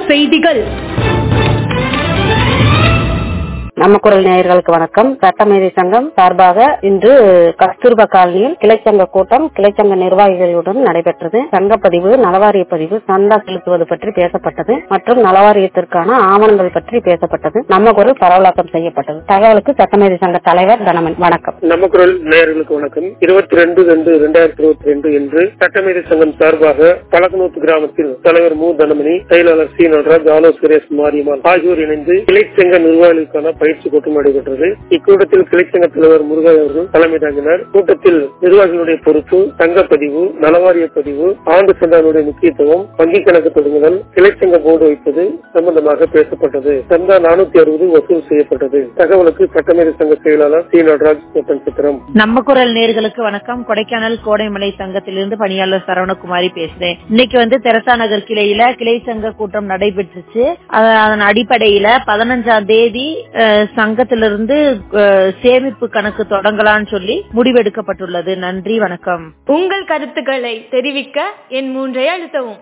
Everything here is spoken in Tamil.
செய்திகள் நம்ம குரல் நேயர்களுக்கு வணக்கம் சட்டமேதை சங்கம் சார்பாக இன்று கஸ்தூர்பா காலனியில் கிளைச்சங்க கூட்டம் கிளைச்சங்க நிர்வாகிகளுடன் நடைபெற்றது சங்கப்பதிவு நலவாரிய பதிவு சந்தா செலுத்துவது பற்றி பேசப்பட்டது மற்றும் நலவாரியத்திற்கான ஆவணங்கள் பற்றி பேசப்பட்டது நம்ம குரல் பரவலாக்கம் செய்யப்பட்டது தகவலுக்கு சட்டமேதை சங்க தலைவர் தனமன் வணக்கம் நம்ம குரல் நேயர்களுக்கு வணக்கம் இருபத்தி ரெண்டு ரெண்டு இரண்டாயிரத்தி இருபத்தி ரெண்டு என்று சட்டமேதை சங்கம் சார்பாக பழக்கநூத்து கிராமத்தில் தலைவர் மு தனமணி செயலாளர் சி நடராஜ் ஆலோசகர் சுரேஷ் மாரியம்மாள் ஆகியோர் இணைந்து கிளைச்சங்க நிர்வாகிகளுக்கான பயிற்சி கூட்டம் நடைபெற்றது இக்கூட்டத்தில் கிளைச்சங்க தலைவர் முருகா அவர்கள் தலைமை தாங்கினார் கூட்டத்தில் நிர்வாகிகளுடைய பொறுப்பு தங்கப்பதிவு நலவாரிய பதிவு ஆண்டு சந்தானுடைய முக்கியத்துவம் வங்கி கணக்கு தொடங்குதல் கிளைச்சங்க போர்டு வைப்பது சம்பந்தமாக பேசப்பட்டது சந்தா நானூத்தி அறுபது வசூல் செய்யப்பட்டது தகவலுக்கு சட்டமேதை சங்க செயலாளர் சி நடராஜ் ஒப்பன் சித்திரம் நம்ம குரல் நேர்களுக்கு வணக்கம் கொடைக்கானல் கோடைமலை சங்கத்திலிருந்து பணியாளர் சரவணகுமாரி பேசுறேன் இன்னைக்கு வந்து தெரசா நகர் கிளையில கிளை சங்க கூட்டம் நடைபெற்றுச்சு அத- அதன் அடிப்படையில பதினஞ்சாம் தேதி அஹ், சங்கத்திலிருந்து அஹ், சேமிப்பு கணக்கு தொடங்கலாம்னு சொல்லி முடிவெடுக்கப்பட்டுள்ளது நன்றி வணக்கம் உங்கள் கருத்துக்களை தெரிவிக்க என் மூன்றை அழுத்தவும்